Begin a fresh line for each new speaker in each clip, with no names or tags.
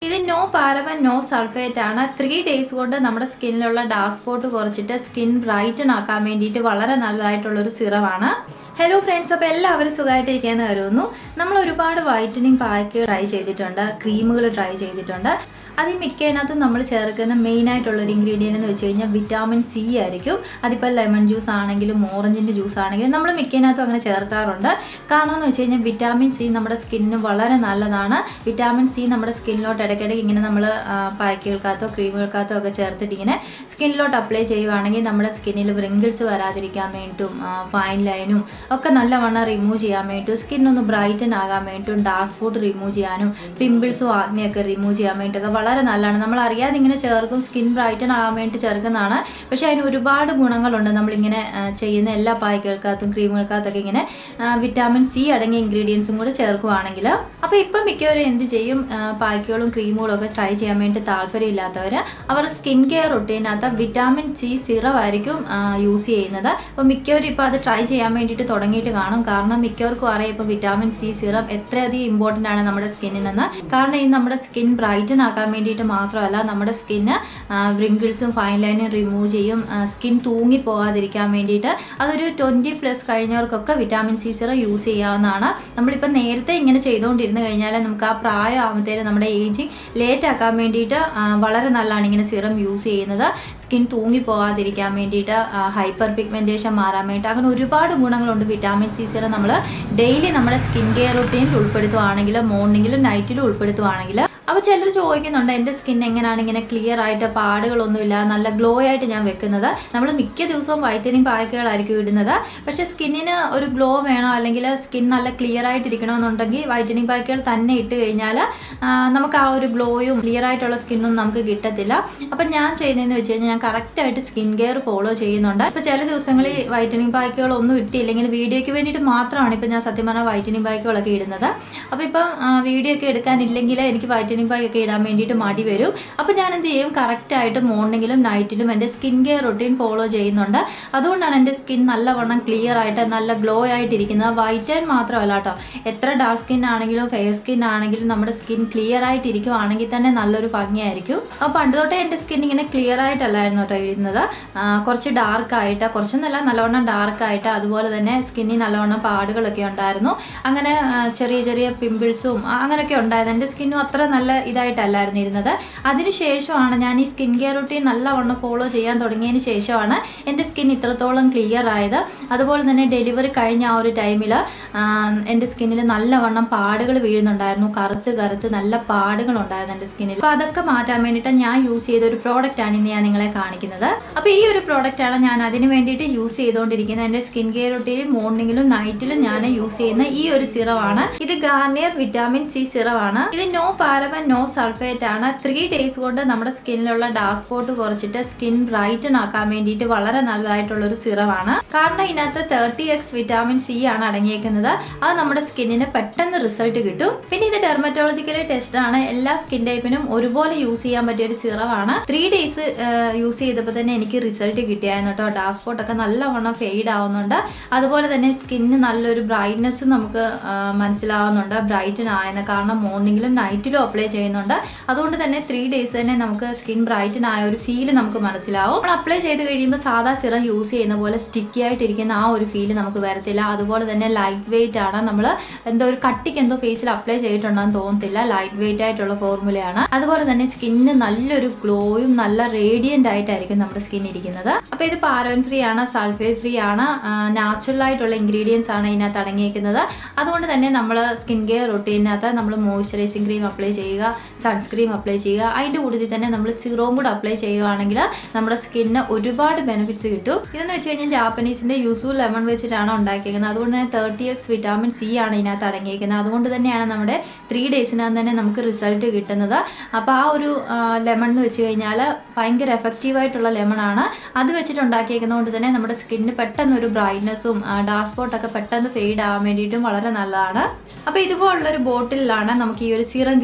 ഇത് no paraben no sulphate ആണ് three days കൊണ്ട് നമ്മുടെ സ്കിന്നിലുള്ള ഡാർക്ക് സ്പോട്ട് കുറച്ചിട്ട് സ്കിൻ ബ്രൈറ്റൻ ആക്കാൻ വേണ്ടിയിട്ട് വളരെ നല്ലതായിട്ടുള്ള ഒരു സിറമാണ് ഹലോ ഫ്രണ്ട്സ് അപ്പോൾ എല്ലാവരും സുഖമായിട്ടിരിക്കുകയെന്ന് കരുതുന്നു നമ്മൾ ഒരുപാട് വൈറ്റനിങ് പാക്ക് ട്രൈ ചെയ്തിട്ടുണ്ട് ക്രീമുകൾ ട്രൈ ചെയ്തിട്ടുണ്ട് അതിൽ മിക്കതിനകത്തും നമ്മൾ ചേർക്കുന്ന മെയിൻ ആയിട്ടുള്ള ഒരു ഇൻഗ്രീഡിയൻ്റ് എന്ന് വെച്ച് കഴിഞ്ഞാൽ വിറ്റാമിൻ സി ആയിരിക്കും അതിപ്പോൾ ലെമൺ ജ്യൂസ് ആണെങ്കിലും ഓറഞ്ചിൻ്റെ ജ്യൂസ് ആണെങ്കിലും നമ്മൾ മിക്കതിനകത്തും അങ്ങനെ ചേർക്കാറുണ്ട് കാരണം എന്ന് വെച്ച് കഴിഞ്ഞാൽ വിറ്റാമിൻ സി നമ്മുടെ സ്കിന്നിന് വളരെ നല്ലതാണ് വിറ്റാമിൻ സി നമ്മുടെ സ്കിന്നിലോട്ട് ഇടയ്ക്കിടയ്ക്ക് ഇങ്ങനെ നമ്മൾ പാക്കുകൾക്കകത്തോ ക്രീമുകൾക്കകത്തോ ഒക്കെ ചേർത്തിട്ട് ഇങ്ങനെ സ്കിന്നിലോട്ട് അപ്ലൈ ചെയ്യുവാണെങ്കിൽ നമ്മുടെ സ്കിന്നിൽ വ്രിങ്കിൾസ് വരാതിരിക്കാൻ വേണ്ടിയിട്ടും ഫൈൻ ലൈനും ഒക്കെ നല്ലവണ്ണം റിമൂവ് ചെയ്യാൻ വേണ്ടിയിട്ടും സ്കിന്നൊന്ന് ബ്രൈറ്റൻ ആകാൻ വേണ്ടിയിട്ടും ഡാർക്ക് സ്പോട്ട് റിമൂവ് ചെയ്യാനും പിമ്പിൾസും ആഗ്നയൊക്കെ റിമൂവ് ചെയ്യാൻ വേണ്ടിയിട്ടൊക്കെ വളരെ നല്ലതാണ് നമ്മൾ അറിയാതെ ഇങ്ങനെ ചേർക്കും സ്കിൻ ബ്രൈറ്റൻ ആകാൻ വേണ്ടി ചേർക്കുന്നതാണ് പക്ഷേ അതിന് ഒരുപാട് ഗുണങ്ങളുണ്ട് നമ്മളിങ്ങനെ ആ, ചെയ്യുന്ന എല്ലാ പായ്ക്കകൾക്കകത്തും ക്രീമുകൾക്കകത്തൊക്കെ ഇങ്ങനെ വിറ്റാമിൻ സി അടങ്ങിയ ഇൻഗ്രീഡിയൻസും കൂടെ ചേർക്കുവാണെങ്കിൽ അപ്പോൾ ഇപ്പം മിക്കവരും എന്ത് ചെയ്യും ആ, പായ്ക്കുകളും ക്രീമുകളും ഒക്കെ ട്രൈ ചെയ്യാൻ വേണ്ടി താല്പര്യമില്ലാത്തവർ അവർ സ്കിൻ കെയർ റൊട്ടീനകത്ത് വിറ്റാമിൻ സി സിറം ആയിരിക്കും യൂസ് ചെയ്യുന്നത് അപ്പോൾ മിക്കവരും ഇപ്പോൾ അത് ട്രൈ ചെയ്യാൻ വേണ്ടിയിട്ട് തുടങ്ങിയിട്ട് കാണും കാരണം മിക്കവർക്കും അറിയാം ഇപ്പോൾ വിറ്റാമിൻ സി സിറം എത്രയധികം ഇമ്പോർട്ടൻ്റ് ആണ് നമ്മുടെ സ്കിന്നിനെന്ന് കാരണം ഇത് നമ്മുടെ സ്കിൻ ബ്രൈറ്റൻ ആക്കാൻ വേണ്ടിയിട്ട് മാത്രമല്ല നമ്മുടെ സ്കിന്ന് വ്രിങ്കിൾസും ഫൈൻ ലൈനും റിമൂവ് ചെയ്യും സ്കിൻ തൂങ്ങി പോകാതിരിക്കാൻ വേണ്ടിയിട്ട് അതൊരു ട്വൻറ്റി പ്ലസ് കഴിഞ്ഞവർക്കൊക്കെ വിറ്റാമിൻ സി സിറം യൂസ് ചെയ്യാവുന്നതാണ് നമ്മളിപ്പോൾ നേരത്തെ ഇങ്ങനെ ചെയ്തുകൊണ്ടിരുന്ന് കഴിഞ്ഞാൽ നമുക്ക് ആ പ്രായം ആകുമ്പോഴത്തേനും നമ്മുടെ ഏജിങ് ലേറ്റ് ആക്കാൻ വേണ്ടിയിട്ട് ആ, വളരെ നല്ലതാണ് ഇങ്ങനെ സിറം യൂസ് ചെയ്യുന്നത് സ്കിൻ തൂങ്ങി പോകാതിരിക്കാൻ വേണ്ടിയിട്ട് ഹൈപ്പർ പിഗ്മെൻറ്റേഷൻ മാറാൻ വേണ്ടിയിട്ട് അങ്ങനെ ഒരുപാട് ഗുണങ്ങളുണ്ട് വിറ്റാമിൻ സി സിറം നമ്മൾ ഡെയിലി നമ്മുടെ സ്കിൻ കെയർ റുട്ടീനിൽ ഉൾപ്പെടുത്തുവാണെങ്കിൽ മോർണിംഗിലും നൈറ്റിലും ഉൾപ്പെടുത്തുവാണെങ്കിൽ അപ്പോൾ ചിലർ ചോദിക്കുന്നുണ്ട് എൻ്റെ സ്കിൻ എങ്ങനെയാണ് ഇങ്ങനെ ക്ലിയർ ആയിട്ട് പാടുകളൊന്നുമില്ല നല്ല ഗ്ലോ ആയിട്ട് ഞാൻ വെക്കുന്നത് നമ്മൾ മിക്ക ദിവസവും വൈറ്റനിങ് പാക്കുകളായിരിക്കും ഇടുന്നത് പക്ഷേ സ്കിന്നിന് ഒരു ഗ്ലോ വേണോ അല്ലെങ്കിൽ സ്കിൻ നല്ല ക്ലിയർ ആയിട്ട് ഇരിക്കണമെന്നുണ്ടെങ്കിൽ വൈറ്റനിങ് പാക്കുകൾ തന്നെ ഇട്ട് കഴിഞ്ഞാൽ ആ, നമുക്ക് ആ ഒരു ഗ്ലോയും ക്ലിയർ ആയിട്ടുള്ള സ്കിന്നും നമുക്ക് കിട്ടത്തില്ല അപ്പം ഞാൻ ചെയ്യുന്നതെന്ന് വെച്ച് കഴിഞ്ഞാൽ ഞാൻ കറക്റ്റായിട്ട് സ്കിൻ കെയർ ഫോളോ ചെയ്യുന്നുണ്ട് ഇപ്പോൾ ചില ദിവസങ്ങളിൽ വൈറ്റനിങ് പാക്കുകൾ ഒന്നും ഇട്ടില്ലെങ്കിൽ വീഡിയോയ്ക്ക് വേണ്ടിയിട്ട് മാത്രമാണ് ഇപ്പം ഞാൻ സത്യം പറഞ്ഞാൽ വൈറ്റനിങ് പാക്കുകളൊക്കെ ഇടുന്നത് അപ്പോൾ ഇപ്പം വീഡിയോ ഒക്കെ എടുക്കാനില്ലെങ്കിൽ എനിക്ക് വൈറ്റനിങ് പാക്ക് ഒക്കെ ഇടാൻ വേണ്ടിയിട്ട് മടി വരും അപ്പോൾ ഞാൻ എന്ത് ചെയ്യും കറക്റ്റായിട്ട് മോർണിംഗിലും നൈറ്റിലും എൻ്റെ സ്കിൻ കെയർ റൊട്ടീൻ ഫോളോ ചെയ്യുന്നുണ്ട് അതുകൊണ്ടാണ് എൻ്റെ സ്കിൻ നല്ലവണ്ണം ക്ലിയർ ആയിട്ട് നല്ല ഗ്ലോ ആയിട്ടിരിക്കുന്നത് വൈറ്റൻ മാത്രമല്ല കേട്ടോ എത്ര ഡാർക്ക് സ്കിൻ ആണെങ്കിലും ഫെയർ സ്കിൻ ആണെങ്കിലും നമ്മുടെ സ്കിൻ ക്ലിയർ ആയിട്ട് ഇരിക്കുവാണെങ്കിൽ തന്നെ നല്ലൊരു ഭംഗിയായിരിക്കും അപ്പോൾ പണ്ട് തൊട്ടേ എൻ്റെ സ്കിൻ ഇങ്ങനെ ക്ലിയർ ആയിട്ടല്ലായിരുന്നു കേട്ടോ ഇരുന്നത് ആ, കുറച്ച് ഡാർക്ക് ആയിട്ട് കുറച്ചൊന്നല്ല നല്ലവണ്ണം ഡാർക്ക് ആയിട്ട് അതുപോലെ തന്നെ സ്കിന്നിൽ നല്ലവണ്ണം പാടുകളൊക്കെ ഉണ്ടായിരുന്നു അങ്ങനെ ആ, ചെറിയ ചെറിയ പിമ്പിൾസും അങ്ങനെയൊക്കെ ഉണ്ടായിരുന്നു എൻ്റെ സ്കിന്നും അത്ര നല്ല ഇതായിട്ടല്ലായിരുന്നു ഇരുന്നത് അതിനുശേഷമാണ് ഞാൻ ഈ സ്കിൻ കെയർ റുട്ടീൻ നല്ലവണ്ണം ഫോളോ ചെയ്യാൻ തുടങ്ങിയതിന് ശേഷമാണ് എൻ്റെ സ്കിൻ ഇത്രത്തോളം ക്ലിയർ ആയത് അതുപോലെ തന്നെ ഡെലിവറി കഴിഞ്ഞ ആ ഒരു ടൈമിൽ എൻ്റെ സ്കിന്നിൽ നല്ലവണ്ണം പാടുകൾ വീഴുന്നുണ്ടായിരുന്നു കറുത്ത് കറുത്ത് നല്ല പാടുകൾ ഉണ്ടായിരുന്നു എൻ്റെ സ്കിന്നിൽ അപ്പോൾ അതൊക്കെ മാറ്റാൻ വേണ്ടിയിട്ട് ഞാൻ യൂസ് ചെയ്ത ഒരു പ്രോഡക്റ്റ് ആണ് ഇന്ന് ഞാൻ നിങ്ങളെ കാണിക്കുന്നത് അപ്പോൾ ഈ ഒരു പ്രോഡക്റ്റ് ആണ് ഞാൻ അതിന് വേണ്ടിയിട്ട് യൂസ് ചെയ്തുകൊണ്ടിരിക്കുന്നത് എൻ്റെ സ്കിൻ കെയർ റുട്ടീനിൽ മോർണിംഗിലും നൈറ്റിലും ഞാൻ യൂസ് ചെയ്യുന്ന ഈ ഒരു സിറമാണ് ഇത് ഗാർണിയർ വിറ്റാമിൻ സി സിറമാണ് ഇത് നോ പാരവൻ നോ സൾഫേറ്റ് ആണ് ത്രീ ഡേയ്സ് കൊണ്ട് നമ്മുടെ സ്കിന്നിലുള്ള ഡാർക്ക് സ്പോട്ട് കുറച്ചിട്ട് സ്കിൻ ബ്രൈറ്റൻ ആക്കാൻ വേണ്ടിയിട്ട് വളരെ നല്ലതായിട്ടുള്ള ഒരു സിറമാണ് കാരണം ഇതിനകത്ത് തേർട്ടി എക്സ് വിറ്റാമിൻ സി ആണ് അടങ്ങിയേക്കുന്നത് അത് നമ്മുടെ സ്കിന്നിന് പെട്ടെന്ന് റിസൾട്ട് കിട്ടും പിന്നെ ഇത് ഡെർമറ്റോളജിക്കലി ടെസ്റ്റ് ആണ് എല്ലാ സ്കിൻ ടൈപ്പിനും ഒരുപോലെ യൂസ് ചെയ്യാൻ പറ്റിയ ഒരു സിറമാണ് ത്രീ ഡേയ്സ് യൂസ് ചെയ്തപ്പോൾ തന്നെ എനിക്ക് റിസൾട്ട് കിട്ടിയായിരുന്നു കേട്ടോ ഡാർക്ക് സ്പോട്ട് ഒക്കെ നല്ലവണ്ണം ഫെയ്ഡ് ആവുന്നുണ്ട് അതുപോലെ തന്നെ സ്കിന്നിന് നല്ലൊരു ബ്രൈറ്റ്നെസ് നമുക്ക് ആ, മനസ്സിലാവുന്നുണ്ട് ബ്രൈറ്റൻ ആയെന്ന് കാരണം മോർണിംഗിലും നൈറ്റിലും അപ്ലൈ ചെയ്യുന്നുണ്ട് അതുകൊണ്ട് തന്നെ ത്രീ ഡേയ്സ് തന്നെ നമുക്ക് സ്കിൻ ബ്രൈറ്റൻ ആയ ഒരു ഫീല് നമുക്ക് മനസ്സിലാവും നമ്മൾ അപ്ലൈ ചെയ്ത് കഴിയുമ്പോൾ സാധാ സിറം യൂസ് ചെയ്യുന്ന പോലെ സ്റ്റിക്കി ആയിട്ടിരിക്കുന്ന ആ ഒരു ഫീല് നമുക്ക് വരത്തില്ല അതുപോലെ തന്നെ ലൈറ്റ് വെയിറ്റ് ആണ് നമ്മൾ എന്തോ ഒരു കട്ടിക്ക് എന്തോ ഫേസിൽ അപ്ലൈ ചെയ്തിട്ടുണ്ടെന്ന് തോന്നത്തില്ല ലൈറ്റ് വെയിറ്റ് ആയിട്ടുള്ള ഫോർമുലയാണ് അതുപോലെ തന്നെ സ്കിന്നിന് നല്ലൊരു ഗ്ലോയും നല്ല റേഡിയന്റ് ആയിട്ടായിരിക്കും നമ്മുടെ സ്കിൻ ഇരിക്കുന്നത് അപ്പോൾ ഇത് പാരോൻ ഫ്രീ ആണ് സൾഫേറ്റ് ഫ്രീ ആണ് നാച്ചുറൽ ആയിട്ടുള്ള ഇൻഗ്രീഡിയൻസ് ആണ് ഇതിനകത്ത് അടങ്ങിയിരിക്കുന്നത് അതുകൊണ്ട് തന്നെ നമ്മൾ സ്കിൻ കെയർ റൊട്ടീനകത്ത് നമ്മൾ മോയ്സ്ചറൈസിങ് ക്രീം അപ്ലൈ ചെയ്യുക സൺസ്ക്രീം അപ്ലൈ ചെയ്യുക അതിൻ്റെ കൂട്ടത്തിൽ തന്നെ നമ്മൾ സിറോം കൂടെ അപ്ലൈ ചെയ്യുവാണെങ്കിൽ നമ്മുടെ സ്കിന്നിന് ഒരുപാട് ബെനിഫിറ്റ്സ് കിട്ടും ഇതെന്ന് വെച്ച് കഴിഞ്ഞാൽ ജാപ്പനീസിൻ്റെ യൂസു ലെമൺ വെച്ചിട്ടാണ് ഉണ്ടാക്കിയിരിക്കുന്നത് അതുകൊണ്ട് തന്നെ തേർട്ടി എക്സ് വിറ്റാമിൻ സി ആണ് ഇതിനകത്ത് അടങ്ങിയിരിക്കുന്നത് അതുകൊണ്ട് തന്നെയാണ് നമ്മുടെ ത്രീ ഡേയ്സിനകത്ത് തന്നെ നമുക്ക് റിസൾട്ട് കിട്ടുന്നത് അപ്പോൾ ആ ഒരു ലെമൺ എന്ന് വെച്ച് കഴിഞ്ഞാൽ ഭയങ്കര എഫക്റ്റീവായിട്ടുള്ള ലെമൺ ആണ് അത് വെച്ചിട്ട് ഉണ്ടാക്കിയേക്കുന്നതുകൊണ്ട് തന്നെ നമ്മുടെ സ്കിന്നിന് പെട്ടെന്ന് ഒരു ബ്രൈറ്റ്നസ്സും ഡാർക്ക് സ്പോട്ടൊക്കെ പെട്ടെന്ന് ഫെയ്ഡ് ആവാൻ വേണ്ടിയിട്ടും വളരെ നല്ലതാണ് അപ്പോൾ ഇതുപോലുള്ളൊരു ബോട്ടിലാണ് നമുക്ക് ഈ ഒരു സിറം കിട്ടുന്നത്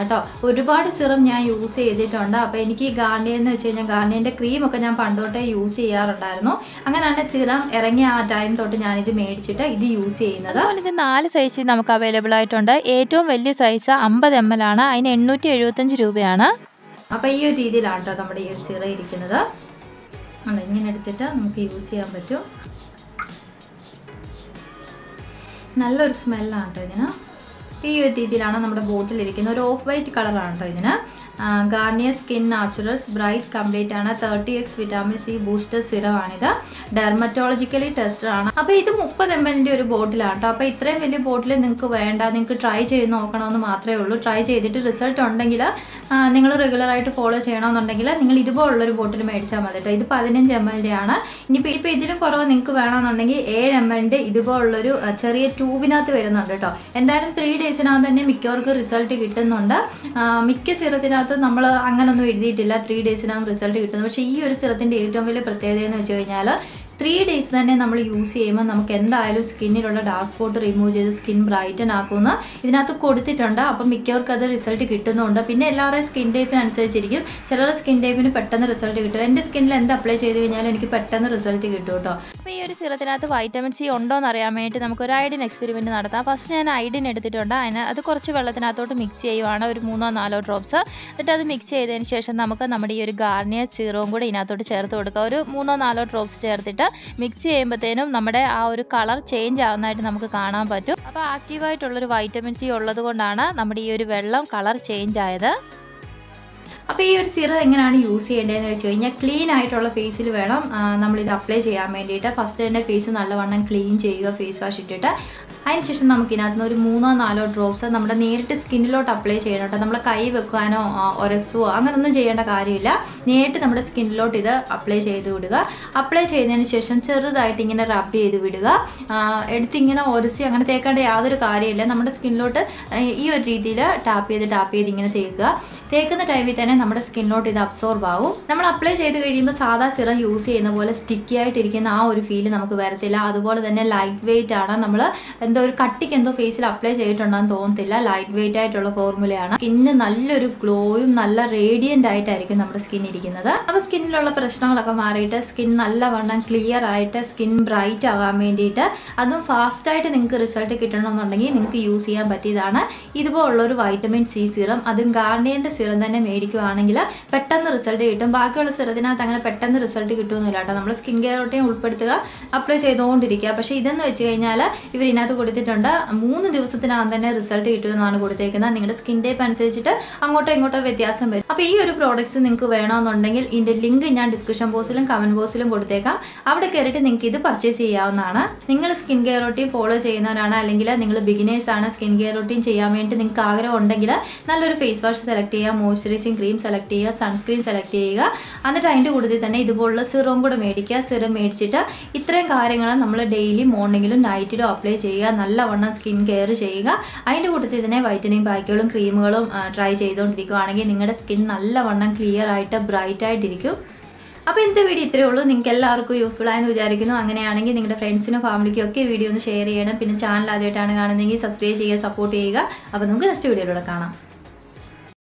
കേട്ടോ ഒരുപാട് സിറം ഞാൻ യൂസ് ചെയ്തിട്ടുണ്ട് അപ്പോൾ എനിക്ക് ഈ ഗാർണിയർ എന്ന് വെച്ച് കഴിഞ്ഞാൽ ഗാർണിയറിൻ്റെ ക്രീമൊക്കെ ഞാൻ പണ്ടോട്ടേ യൂസ് ചെയ്യാറുണ്ടായിരുന്നു അങ്ങനെയാണ് സിറം ഇറങ്ങിയ ആ ടൈം തൊട്ട് ഞാനിത് മേടിച്ചിട്ട് ഇത് യൂസ് ചെയ്യുന്നത് അതുപോലെ ഇത് നാല് സൈസിൽ നമുക്ക് അവൈലബിൾ ആയിട്ടുണ്ട് ഏറ്റവും വലിയ സൈസ് അമ്പത് എം എൽ ആണ് അതിന് എണ്ണൂറ്റി എഴുപത്തഞ്ച് രൂപയാണ് അപ്പോൾ ഈ ഒരു രീതിയിലാണ് കേട്ടോ നമ്മുടെ ഈ ഒരു സിറം ഇരിക്കുന്നത് അല്ല ഇങ്ങനെ എടുത്തിട്ട് നമുക്ക് യൂസ് ചെയ്യാൻ പറ്റും നല്ലൊരു സ്മെല്ലാണ് കേട്ടോ ഇതിന് ഈ ഒരു രീതിയിലാണ് നമ്മുടെ ബോട്ടിലിരിക്കുന്നത് ഒരു ഓഫ് വൈറ്റ് കളറാണ് കേട്ടോ ഇതിന് Garnier skin naturals bright complete ആണ് thirty X vitamin C booster സിറമാണിത് ഡെർമറ്റോളജിക്കലി ടെസ്റ്റഡ് ആണ് അപ്പോൾ ഇത് മുപ്പത് എം എല്ലിൻ്റെ ഒരു ബോട്ടിലാണ് കേട്ടോ അപ്പോൾ ഇത്രയും വലിയ ബോട്ടിൽ നിങ്ങൾക്ക് വേണ്ട നിങ്ങൾക്ക് ട്രൈ ചെയ്ത് നോക്കണമെന്ന് മാത്രമേ ഉള്ളൂ ട്രൈ ചെയ്തിട്ട് റിസൾട്ട് ഉണ്ടെങ്കിൽ നിങ്ങൾ റെഗുലറായിട്ട് ഫോളോ ചെയ്യണമെന്നുണ്ടെങ്കിൽ നിങ്ങൾ ഇതുപോലുള്ളൊരു ബോട്ടിൽ മേടിച്ചാൽ മതി കേട്ടോ ഇത് പതിനഞ്ച് എം എല്ലിൻ്റെ ആണ് ഇനിയിപ്പോൾ ഇപ്പോൾ ഇതിലും കുറവ് നിങ്ങൾക്ക് വേണമെന്നുണ്ടെങ്കിൽ ഏഴ് എം എല്ലിൻ്റെ ഇതുപോലുള്ളൊരു ആ, ചെറിയ ട്യൂബിനകത്ത് വരുന്നുണ്ട് കേട്ടോ എന്തായാലും ത്രീ ഡേയ്സിനകത്ത് തന്നെ മിക്കവർക്കും റിസൾട്ട് കിട്ടുന്നുണ്ട് ആ, മിക്ക സിറത്തിനകത്ത് നമ്മൾ അങ്ങനൊന്നും എഴുതിയിട്ടില്ല ത്രീ ഡേയ്സിനകം റിസൾട്ട് കിട്ടുന്നു പക്ഷേ ഈ ഒരു സിറത്തിൻ്റെ ഏറ്റവും വലിയ പ്രത്യേകത എന്ന് വെച്ച് കഴിഞ്ഞാൽ ത്രീ ഡേയ്സ് തന്നെ നമ്മൾ യൂസ് ചെയ്യുമ്പോൾ നമുക്ക് എന്തായാലും സ്കിന്നിലുള്ള ഡാർക്ക് സ്പോട്ട് റിമൂവ് ചെയ്ത് സ്കിൻ ബ്രൈറ്റൻ ആക്കുമെന്ന് ഇതിനകത്ത് കൊടുത്തിട്ടുണ്ട് അപ്പം മിക്കവർക്കും അത് റിസൾട്ട് കിട്ടുന്നുണ്ട് പിന്നെ എല്ലാവരുടെയും സ്കിൻ ടൈപ്പിനനുസരിച്ചിരിക്കും ചിലരുടെ സ്കിൻ ടൈപ്പിന് പെട്ടെന്ന് റിസൾട്ട് കിട്ടും എൻ്റെ സ്കിന്നിൽ എന്ത് അപ്ലൈ ചെയ്ത് കഴിഞ്ഞാലും എനിക്ക് പെട്ടെന്ന് റിസൾട്ട് കിട്ടും കേട്ടോ അപ്പോൾ ഈ ഒരു സിറത്തിനകത്ത് വൈറ്റമിൻ സി ഉണ്ടോ എന്ന് അറിയാൻ വേണ്ടി നമുക്ക് ഒരു ഐഡിൻ എക്സ്പെരിമെൻറ്റ് നടത്താം ഫസ്റ്റ് ഞാൻ ഐഡിൻ എടുത്തിട്ടുണ്ട് അതിന് അത് കുറച്ച് വെള്ളത്തിനകത്തോട്ട് മിക്സ് ചെയ്യുവാണ് ഒരു മൂന്നോ നാലോ ഡ്രോപ്സ് എന്നിട്ട് അത് മിക്സ് ചെയ്തതിന് ശേഷം നമുക്ക് നമ്മുടെ ഈ ഒരു ഗാർണിയർ സീറവും കൂടെ ഇതിനകത്തോട്ട് ചേർത്ത് കൊടുക്കുക ഒരു മൂന്നോ നാലോ ഡ്രോപ്സ് ചേർത്തിട്ട് മിക്സ് ചെയ്യുമ്പോഴത്തേനും നമ്മുടെ ആ ഒരു കളർ ചേഞ്ച് ആവുന്നതായിട്ട് നമുക്ക് കാണാൻ പറ്റും അപ്പോൾ ആക്റ്റീവായിട്ടുള്ളൊരു വൈറ്റമിൻ സി ഉള്ളത് കൊണ്ടാണ് നമ്മുടെ ഈ ഒരു വെള്ളം കളർ ചേഞ്ച് ആയത് അപ്പോൾ ഈ ഒരു സിറം എങ്ങനെയാണ് യൂസ് ചെയ്യേണ്ടതെന്ന് വെച്ച് കഴിഞ്ഞാൽ ക്ലീൻ ആയിട്ടുള്ള ഫേസിൽ വേണം ആ, നമ്മളിത് അപ്ലൈ ചെയ്യാൻ വേണ്ടിയിട്ട് ഫസ്റ്റ് തന്നെ ഫേസ് നല്ലവണ്ണം ക്ലീൻ ചെയ്യുക ഫേസ് വാഷ് ഇട്ടിട്ട് അതിനുശേഷം നമുക്ക് ഇതിനകത്ത് നിന്ന് ഒരു മൂന്നോ നാലോ ഡ്രോപ്സ് നമ്മുടെ നേരിട്ട് സ്കിന്നിലോട്ട് അപ്ലൈ ചെയ്യണം കേട്ടോ നമ്മൾ കൈ വെക്കാനോ ആ, ഒരസുവോ അങ്ങനൊന്നും ചെയ്യേണ്ട കാര്യമില്ല നേരിട്ട് നമ്മുടെ സ്കിന്നിലോട്ട് ഇത് അപ്ലൈ ചെയ്ത് വിടുക അപ്ലൈ ചെയ്തതിന് ശേഷം ചെറുതായിട്ട് ഇങ്ങനെ റബ്ബ് ചെയ്ത് വിടുക ആ, എടുത്തിങ്ങനെ ഒരസി അങ്ങനെ തേക്കേണ്ട യാതൊരു കാര്യമില്ല നമ്മുടെ സ്കിന്നിലോട്ട് ഈ ഒരു രീതിയിൽ ടാപ്പ് ചെയ്ത് ടാപ്പ് ചെയ്ത് ഇങ്ങനെ തേക്കുക തേക്കുന്ന ടൈമിൽ തന്നെ നമ്മുടെ സ്കിന്നിലോട്ട് ഇത് അബ്സോർബ് ആവും നമ്മൾ അപ്ലൈ ചെയ്ത് കഴിയുമ്പോൾ സാധാ സിറം യൂസ് ചെയ്യുന്ന പോലെ സ്റ്റിക്കി ആയിട്ടിരിക്കുന്ന ആ ഒരു ഫീല് നമുക്ക് വരത്തില്ല അതുപോലെ തന്നെ ലൈറ്റ് വെയിറ്റ് ആണ് നമ്മൾ എന്തോ ഒരു കട്ടിക്ക് എന്തോ ഫേസിൽ അപ്ലൈ ചെയ്തിട്ടുണ്ടെന്ന് തോന്നത്തില്ല ലൈറ്റ് വെയിറ്റ് ആയിട്ടുള്ള ഫോർമുലയാണ് സ്കിന്നിന് നല്ലൊരു ഗ്ലോയും നല്ല റേഡിയന്റ് ആയിട്ടായിരിക്കും നമ്മുടെ സ്കിൻ ഇരിക്കുന്നത് അപ്പോൾ സ്കിന്നിലുള്ള പ്രശ്നങ്ങളൊക്കെ മാറിയിട്ട് സ്കിൻ നല്ലവണ്ണം ക്ലിയർ ആയിട്ട് സ്കിൻ ബ്രൈറ്റ് ആവാൻ വേണ്ടിയിട്ട് അതും ഫാസ്റ്റായിട്ട് നിങ്ങൾക്ക് റിസൾട്ട് കിട്ടണമെന്നുണ്ടെങ്കിൽ നിങ്ങൾക്ക് യൂസ് ചെയ്യാൻ പറ്റിയതാണ് ഇതുപോലുള്ള ഒരു വൈറ്റമിൻ സി സിറം അതും ഗാർണിയറിൻ്റെ സിറം തന്നെ മേടിക്കുവാണെങ്കിൽ പെട്ടെന്ന് റിസൾട്ട് കിട്ടും ബാക്കിയുള്ള സിറത്തിനകത്ത് അങ്ങനെ പെട്ടെന്ന് റിസൾട്ട് കിട്ടുമൊന്നുമില്ല കേട്ടോ നമ്മൾ സ്കിൻ കെയർ റൊട്ടീൻ ഉൾപ്പെടുത്തുക അപ്ലൈ ചെയ്തുകൊണ്ടിരിക്കുക പക്ഷേ ഇതെന്ന് വെച്ച് കഴിഞ്ഞാൽ ഇവർ ഇതിനകത്ത് കൊടുത്തിട്ടുണ്ട് മൂന്ന് ദിവസത്തിനകം തന്നെ റിസൾട്ട് കിട്ടുമെന്നാണ് കൊടുത്തേക്കുന്നത് നിങ്ങളുടെ സ്കിൻ ടൈപ്പ് അനുസരിച്ചിട്ട് അങ്ങോട്ടോ ഇങ്ങോട്ടോ വ്യത്യാസം വരും അപ്പോൾ ഈ ഒരു പ്രോഡക്റ്റ്സ് നിങ്ങൾക്ക് വേണമെന്നുണ്ടെങ്കിൽ ഇതിൻ്റെ ലിങ്ക് ഞാൻ ഡിസ്ക്രിപ്ഷൻ ബോക്സിലും കമൻറ്റ് ബോക്സിലും കൊടുത്തേക്കാം അവിടെ കയറിയിട്ട് നിങ്ങൾക്ക് ഇത് പർച്ചേസ് ചെയ്യാവുന്നതാണ് നിങ്ങൾ സ്കിൻ കെയർ റൊട്ടീൻ ഫോളോ ചെയ്യുന്നവരാണ് അല്ലെങ്കിൽ നിങ്ങൾ ബിഗിനേഴ്സ് ആണ് സ്കിൻ കെയർ റൊട്ടീൻ ചെയ്യാൻ വേണ്ടി നിങ്ങൾക്ക് ആഗ്രഹം ഉണ്ടെങ്കിൽ നല്ലൊരു ഫേസ് വാഷ് സെലക്ട് ചെയ്യുക മോയ്സ്ചറൈസിങ് ക്രീം സെലക്ട് ചെയ്യുക സൺസ്ക്രീൻ സെലക്ട് ചെയ്യുക എന്നിട്ട് അതിൻ്റെ കൂട്ടത്തിൽ തന്നെ ഇതുപോലുള്ള സിറവും കൂടെ മേടിക്കുക സിറം മേടിച്ചിട്ട് ഇത്രയും കാര്യങ്ങൾ നമ്മൾ ഡെയിലി മോർണിംഗിലും നൈറ്റിലും അപ്ലൈ ചെയ്യുക നല്ലവണ്ണം സ്കിൻ കെയർ ചെയ്യുക അതിൻ്റെ കൂട്ടത്തിൽ തന്നെ വൈറ്റനിങ് പാക്കുകളും ക്രീമുകളും ട്രൈ ചെയ്തുകൊണ്ടിരിക്കുകയാണെങ്കിൽ നിങ്ങളുടെ സ്കിൻ നല്ലവണ്ണം ക്ലിയർ ആയിട്ട് ബ്രൈറ്റ് ആയിട്ടിരിക്കും അപ്പോൾ ഇന്നത്തെ വീഡിയോ ഇത്രയേ ഉള്ളൂ നിങ്ങൾക്ക് എല്ലാവർക്കും യൂസ്ഫുൾ ആയെന്ന് വിചാരിക്കുന്നു അങ്ങനെയാണെങ്കിൽ നിങ്ങളുടെ ഫ്രണ്ട്സിനും ഫാമിലിക്കും ഒക്കെ ഈ വീഡിയോ ഒന്ന് ഷെയർ ചെയ്യണം പിന്നെ ചാനൽ ആദ്യമായിട്ടാണ് കാണുന്നതെങ്കിൽ സബ്സ്ക്രൈബ് ചെയ്യുക സപ്പോർട്ട് ചെയ്യുക അപ്പോൾ നമുക്ക് നെക്സ്റ്റ് വീഡിയോയിലൂടെ കാണാം